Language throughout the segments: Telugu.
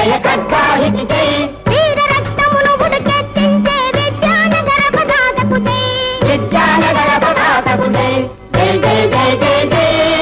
జయ ఖడ్గానికి జై వీర రక్తమును ఉడికెత్తించే విద్యానగర పదాకకు జై విద్యానగర పతాకకు జై జై జై జై జై జై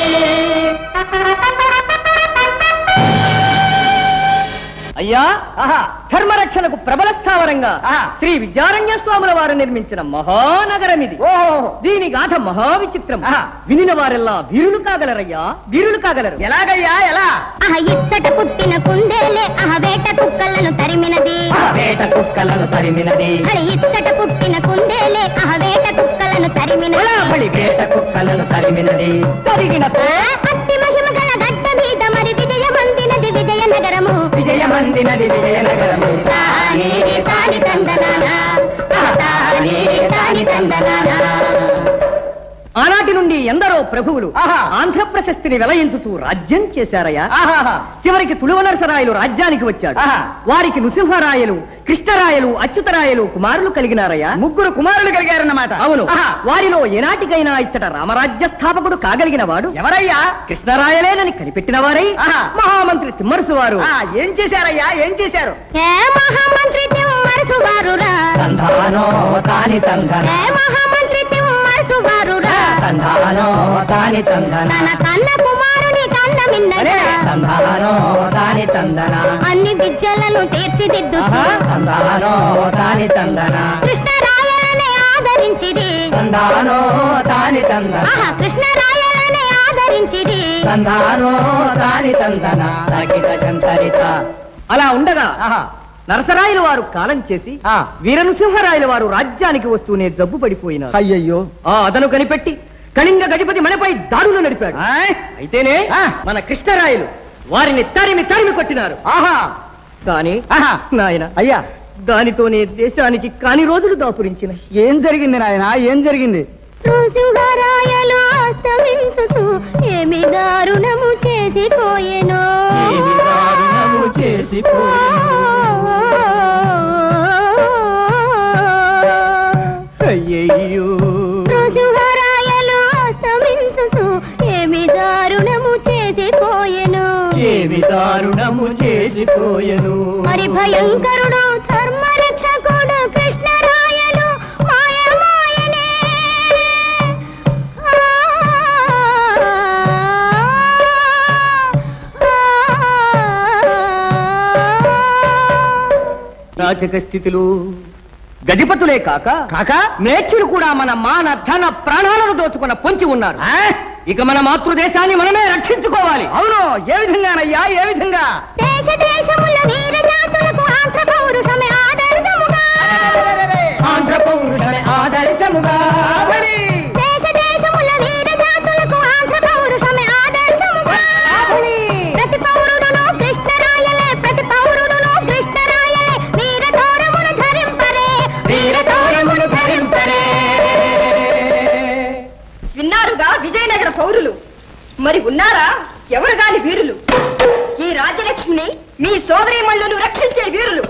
అయ్యా ధర్మరక్షణకు ప్రబల స్థావరంగా శ్రీ విద్యారణ్య స్వాముల వారు నిర్మించిన మహానగరం ఇది దీని గాథ మహా విచిత్రం వినిన వారెల్లా వీరులు కాగలరయ్యా వీరులు కాగలరు ఎలాగయ్యా ఎలా అహ ఇచ్చట పుట్టిన కుందేలే అహ వేట కుక్కలను తరిమినది వేట కుక్కలను తరిమినది అహ ఇచ్చట పుట్టిన కుందేలే అహ వేట కుక్కలను తరిమినది బడి వేట కుక్కలను తరిమినది తరిగిన ఆ, అట్టి మహిమ గల గడ్డ మీద మరి విజయమందినది విజయనగరము విజయమందినది విజయనగరము తానే తాని తందనాన తానే తాని తందనాన ఆనాటి నుండి ఎందరో ప్రభువులు ఆహా. ఆంధ్ర ప్రశస్తిని వెలయించుతూ రాజ్యం చేశారయ్యా ఆహాహా. చివరికి తుಳುవ నరసరాయలు రాజ్యానికి వచ్చాడు ఆహా. వారికి నృసింహరాయలు కృష్ణరాయలు అచ్యుతరాయలు కుమారులు కలిగినారయ్యా ముగ్గురు కుమారులు కలిగారన్నమాట అవును ఆహా. వారిలో ఏనాటికైనా ఇచ్చట రామరాజ్య స్థాపకుడు కాగలిగిన వాడు ఎవరయ్యా కృష్ణరాయలేనని కనిపెట్టిన వారై ఆహా. మహామంత్రి తిమ్మరుసు వారు ఆ, ఏం చేశారయ్యా ఏం చేశారు ఏ మహామంత్రి తిమ్మరుసు వారురా తంధానో తాని తంధన ఏ మహామంత్రి తిమ్మరుసు వారురా తంధానో తాని తంధన తన కన్న కుమారుని కన్న మిన్నగా తంధానో తాని తందన అన్ని విద్యలను తీర్చిదిద్దుతూ తంధానో తాని తందన కృష్ణరాయలనే ఆదరించిరి తందానో తాని తందన ఆహా కృష్ణరాయలనే ఆదరించిరి తందానో తాని తందన తగిన చంతరిత అలా ఉండగా ఆహా. నరసరాయల వారు కాలం చేసి ఆ. వీర నృసింహరాయల వారు రాజ్యానికి వస్తూనే జబ్బు పడిపోయినారు అయ్యయ్యో ఆ అదను కనిపెట్టి కళింగ గజపతి మనపై దాడులు నడిపాడు ఆయ్. అయితేనే ఆ. మన కృష్ణరాయలు వారిని తరిమి తరిమి కొట్టినారు ఆహా కానీ ఆహా. నాయన అయ్యా దానితోనే దేశానికి కాని రోజులు దాపురించిన ఏం జరిగింది నాయన ఏం జరిగింది నృసింహరాయలు అస్తమించుతూ ఏమి దారుణము చేసిపోయెను అయ్యయ్యో నృసింహరాయలు అస్తమించుతూ ఏమి దారుణము చేసిపోయెను ఏమి దారుణము చేసిపోయెను మరి భయంకరుడు ధర్మరక్షకుడు కృష్ణరాయలు మాయమాయనే ఆ, రాజక స్థితిలో గజపతులే కాక కాక మేచ్చులు కూడా మన మాన ధన ప్రాణాలను దోచుకున్న పొంచి ఉన్నారు ఇక మన మాతృదేశాన్ని మనమే రక్షించుకోవాలి అవును ఏ విధంగానయ్యా ఏ విధంగా దేశ దేశముల వీర జాతులకు ఆంధ్ర పౌరుషమే ఆదర్శముగా ఆంధ్ర పౌరుషమే ఆదర్శముగా దేశ దేశముల వీర జాతులకు ఆంధ్ర పౌరుషమే ఆదర్శముగా ప్రతి పౌరుడును కృష్ణరాయలే ప్రతి పౌరుడును కృష్ణరాయలే వీర గౌరవమును ధరింపరే వీరతారములు ధరింపరే విన్నారుగా విజయనగర పౌరులు మరి ఉన్నారా ఎవరు గాని వీరులు ఈ రాజ్యలక్ష్మిని మీ సోదరీమణులను రక్షించే వీరులు